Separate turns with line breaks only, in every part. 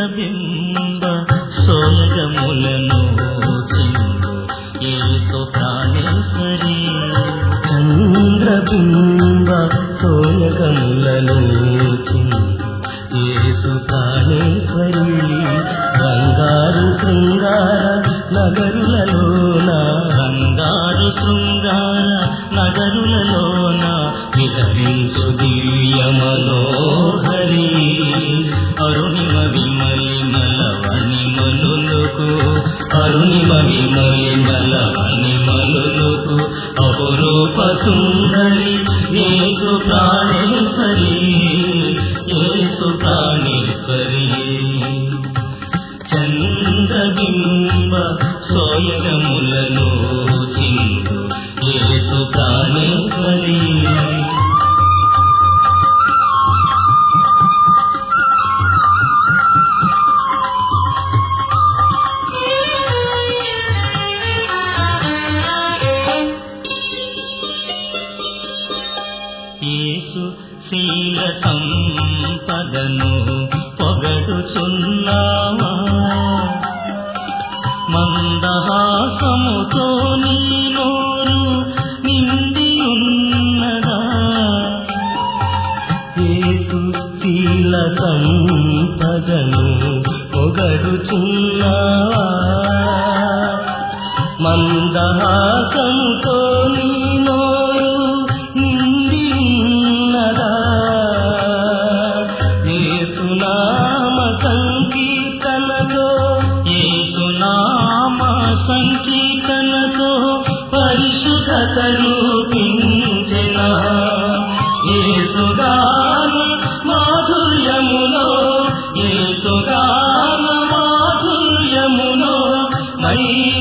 చంద్రబింబ సోయగములను చిందు ఏసు ప్రాణేశ్వరి
చంద్రబింబ సోయగములను యేసు ప్రాణేశ్వరి బంగారు శృంగార నగరులలోన
బంగారు శృంగార నగరులలోన విలరించు దివ్య మనోహరి అరుణిమ విమలిమల వనిమలులకు అరుణిమ విమలిమల వనిమలులకు అపురూప సుందరి ఏసు ప్రాణేశ్వరి ఏసు ప్రాణేశ్వరి చంద్రబింబ సోయగములలో సింధు ఏసు ప్రాణేశ్వరి యేసు శీల సంపదను పొగడుచున్నావా మందహాసముతో నీ నోరు నిండి ఉన్నదా
యేసు శీల సంపదను పొగడుచున్నావా మందహాసముతో నీ నోరు నిండి ఉన్నదా యేసునామ సంకీర్తనతో
ఏసునామ సంకీర్తనతో పరిశుద్ధతను పించిన ఏసుగాన మాధుర్యములో ఏసుగాన మాధుర్యములో మై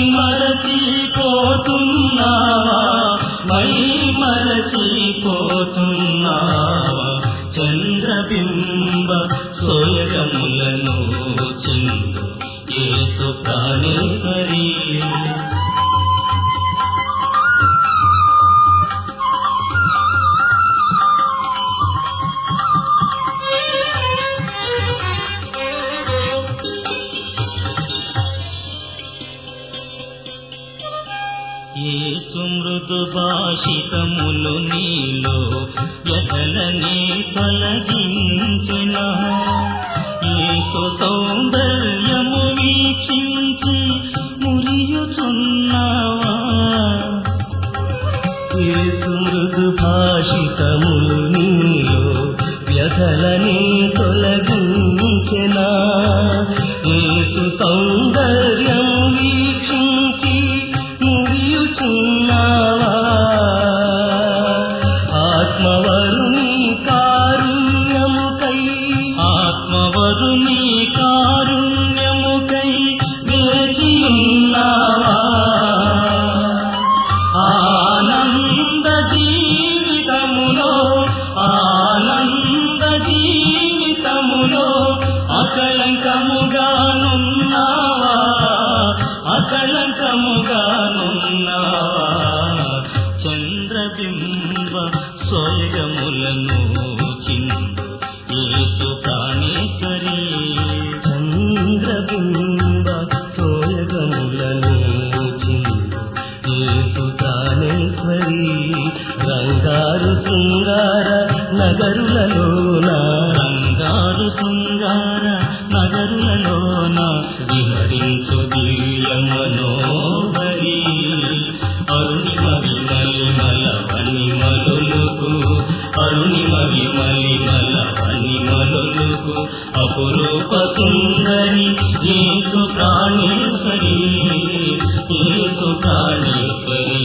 మరచిపోతున్నావా మై మరచిపోతున్నావా చంద్రబింబ సోయగములను చిందు ఏసు ప్రాణేశ్వరి ఏసు మృదు భాషితములు నీలో ఎదలని తొలగించిన ఏసు సౌందర్యము వీక్షించి మురియుచున్నావా
యేసు మృదు భాషితములు నీలో వ్యధలని తొలగించెనా యేసు సౌందర్యం వీక్షించి మురియుచున్నావా ఆత్మవరుని కారుణ్యముకై
ఆత్మవరుని కారుణ్యముకై వేచియున్నావా ఆనంద జీవితములో ఆనంద జీవితములో అకళంకముగానున్నావా అకళంకముగానున్నావా చంద్రబింబ సోయగములను చిందు ఏసు ప్రాణేశ్వరి
చంద్రబింబ సోయగములను యేసు తానేశ్వరి రంగారు శృంగార నగరులలోన
బంగారు శృంగార నగరులలోన విహరించు దివ్య మనోహరి అరుణిమ విమలిమల వనిమలులకు అరుణిమ విమలిమల వనిమలులకు అపురూప సుందరి ఏసు ప్రాణేశ్వరి ఏసు ప్రాణేశ్వరి